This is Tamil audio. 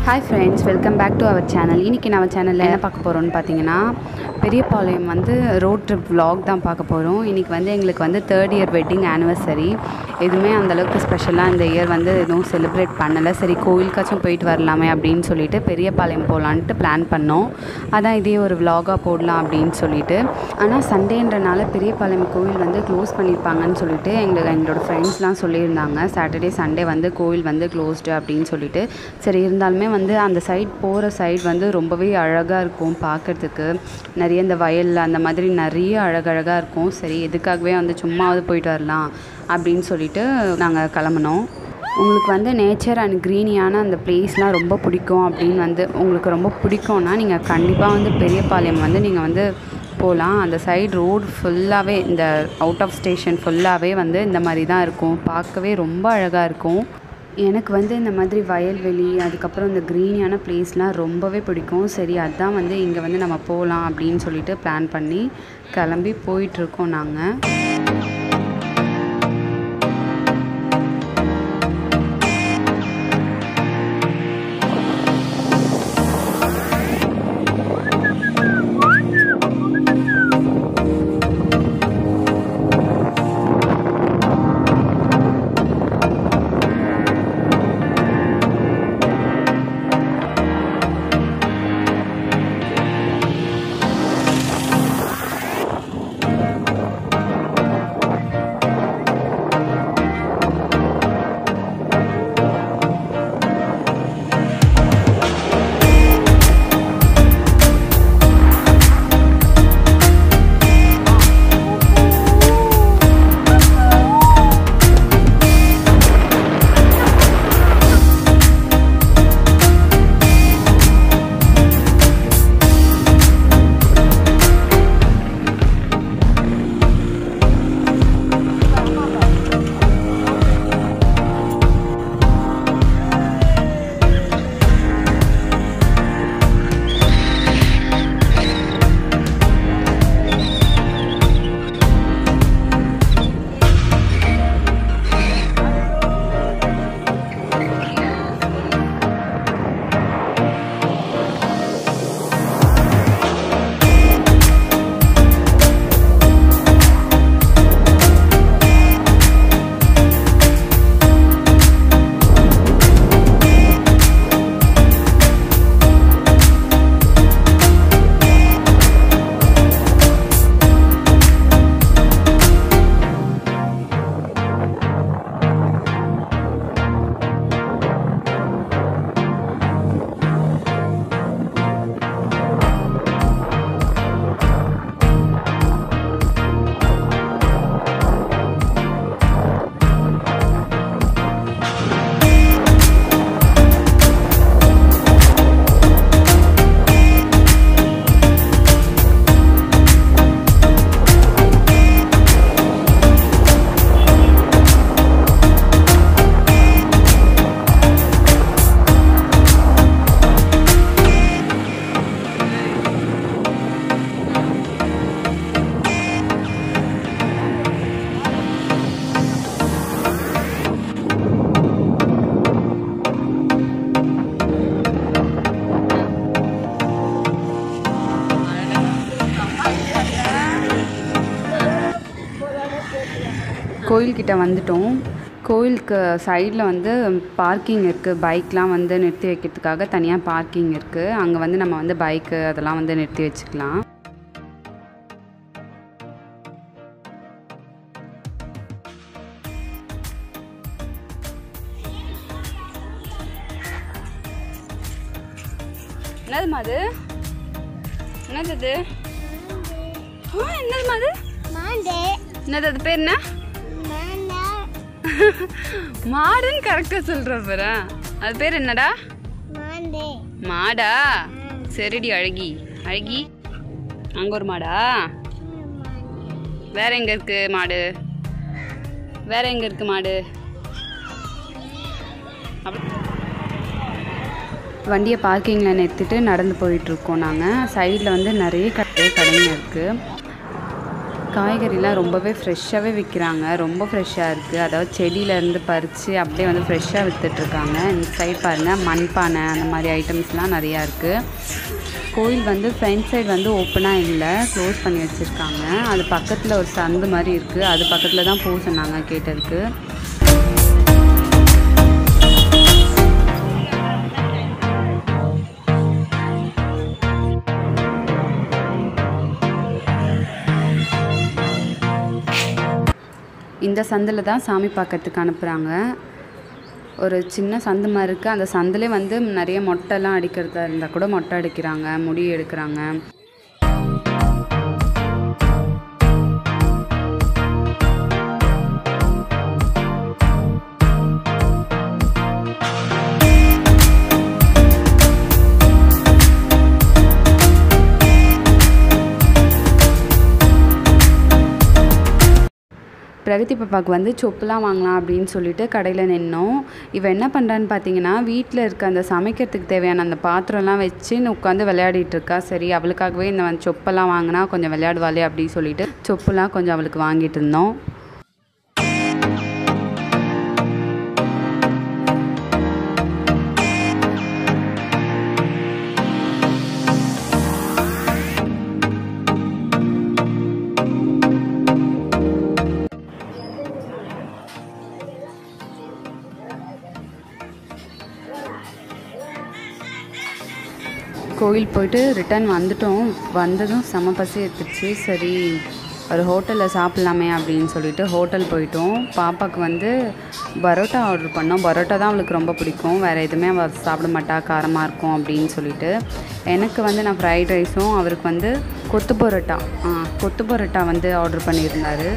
hi friends welcome back to our channel இன்றைக்கி நம்ம சேனலில் என்ன பார்க்க போகிறோம்னு பார்த்தீங்கன்னா பெரியபாளையம் வந்து ரோட் ட்ரிப் vlog தான் பார்க்க போகிறோம் இன்றைக்கி வந்து எங்களுக்கு வந்து தேர்ட் இயர் வெட்டிங் ஆனிவர்சரி எதுவுமே அந்தளவுக்கு ஸ்பெஷலாக இந்த இயர் வந்து எதுவும் செலிப்ரேட் பண்ணலை சரி கோவிலுக்காச்சும் போயிட்டு வரலாமே அப்படின்னு சொல்லிட்டு பெரியபாளையம் போகலான்ட்டு பிளான் பண்ணோம் அதான் இதே ஒரு vlog-ஆ போடலாம் அப்படின்னு சொல்லிட்டு ஆனால் சண்டேன்றனால பெரியபாளையம் கோவில் வந்து க்ளோஸ் பண்ணியிருப்பாங்கன்னு சொல்லிட்டு எங்களுக்கு எங்களோட ஃப்ரெண்ட்ஸ்லாம் சொல்லியிருந்தாங்க சாட்டர்டே சண்டே வந்து கோவில் வந்து க்ளோஸ்டு அப்படின்னு சொல்லிட்டு சரி இருந்தாலுமே வந்து அந்த சைட் போகிற சைட் வந்து ரொம்பவே அழகாக இருக்கும் பார்க்குறதுக்கு நிறைய இந்த வயலில் அந்த மாதிரி நிறைய அழகழகாக இருக்கும் சரி எதுக்காகவே வந்து சும்மாவது போயிட்டு வரலாம் அப்படின்னு சொல்லிட்டு நாங்கள் கிளம்புனோம் உங்களுக்கு வந்து நேச்சர் அண்ட் க்ரீனியான அந்த பிளேஸ்லாம் ரொம்ப பிடிக்கும் அப்படின்னு வந்து உங்களுக்கு ரொம்ப பிடிக்கும்னா நீங்கள் கண்டிப்பாக வந்து பெரியபாளையம் வந்து நீங்கள் வந்து போகலாம் அந்த சைடு ரோடு ஃபுல்லாகவே இந்த அவுட் ஆஃப் ஸ்டேஷன் ஃபுல்லாகவே வந்து இந்த மாதிரி தான் இருக்கும் பார்க்கவே ரொம்ப அழகாக இருக்கும் எனக்கு வந்து இந்த மாதிரி வயல்வெளி அதுக்கப்புறம் இந்த க்ரீனியான பிளேஸ்லாம் ரொம்பவே பிடிக்கும் சரி அதான் வந்து இங்கே வந்து நம்ம போகலாம் அப்படின்னு சொல்லிட்டு பிளான் பண்ணி கிளம்பி போயிட்டுருக்கோம் நாங்கள் கோயில்கிட்ட வந்துட்டோம் கோயிலுக்கு சைடில் வந்து பார்க்கிங் இருக்குது பைக்லாம் வந்து நிறுத்தி வைக்கிறதுக்காக தனியாக பார்க்கிங் இருக்குது அங்கே வந்து நம்ம வந்து பைக்கு அதெல்லாம் வந்து நிறுத்தி வச்சுக்கலாம் என்னதுமா அது என்னது இது ஆ என்னதுமா அது மாண்டே என்னது அது பேர் என்ன மாண்டா மாடுன்னு கரெக்டாக சொல்கிற பாரு அது பேர் என்னடா மாண்டே மாடா சரிடி அழகி அழகி அங்கே ஒரு மாடா வேற எங்க இருக்கு மாடு வேற எங்க இருக்கு மாடு அப்படி- வண்டியை பார்க்கிங்கில் நிறுத்திட்டு நடந்து போயிட்டுருக்கோம் நாங்கள் சைடில் வந்து நிறைய கடை கடைங்க இருக்குது காய்கறிலாம் ரொம்பவே ஃப்ரெஷ்ஷாகவே விற்கிறாங்க ரொம்ப ஃப்ரெஷ்ஷாக இருக்குது அதாவது செடியிலேருந்து பறித்து அப்படியே வந்து ஃப்ரெஷ்ஷாக விற்றுட்ருக்காங்க இந்த சைட் பாருங்கள் மண்பானை அந்த மாதிரி ஐட்டம்ஸ்லாம் நிறையா இருக்குது கோயில் வந்து ஃப்ரண்ட் சைடு வந்து ஓப்பனாக இல்லை க்ளோஸ் பண்ணி வச்சுருக்காங்க அது பக்கத்தில் ஒரு சந்து மாதிரி இருக்குது அது பக்கத்தில் தான் போக சொன்னாங்க கேட்டதுக்கு இந்த சந்தில் தான் சாமி பார்க்கறதுக்கு அனுப்புகிறாங்க ஒரு சின்ன சந்து மாதிரி இருக்குது அந்த சந்திலே வந்து நிறைய மொட்டைலாம் அடிக்கிறதா இருந்தால் கூட மொட்டை அடிக்கிறாங்க முடி எடுக்கிறாங்க பிரகதி பாப்பாவுக்கு வந்து சொப்புலாம் வாங்கலாம் அப்படின்னு சொல்லிட்டு கடையில் நின்னோம் இவன் என்ன பண்ணுறான்னு பார்த்தீங்கன்னா வீட்டில் இருக்க அந்த சமைக்கிறதுக்கு தேவையான அந்த பாத்திரம்லாம் வச்சு உட்காந்து விளையாடிட்டு இருக்கா சரி அவளுக்காகவே இந்த வந்து சொப்பெல்லாம் வாங்கினா கொஞ்சம் விளையாடுவாளே அப்படின்னு சொல்லிட்டு சொப்புலாம் கொஞ்சம் அவளுக்கு வாங்கிட்டு இருந்தோம் கோயில் போயிட்டு ரிட்டர்ன் வந்துட்டோம் வந்ததும் செம பசி எடுத்துச்சு சரி ஒரு ஹோட்டலில் சாப்பிட்லாமே அப்படின்னு சொல்லிட்டு ஹோட்டல் போயிட்டோம் பாப்பாவுக்கு வந்து பரோட்டா ஆர்டர் பண்ணோம் பரோட்டா தான் அவளுக்கு ரொம்ப பிடிக்கும் வேறு எதுவுமே அவள் சாப்பிட மாட்டா காரமாக இருக்கும் அப்படின்னு சொல்லிட்டு எனக்கு வந்து நான் ஃப்ரைட் ரைஸும் அவருக்கு வந்து கொத்து பரோட்டா ஆ, கொத்து பரோட்டா வந்து ஆர்டர் பண்ணியிருந்தாரு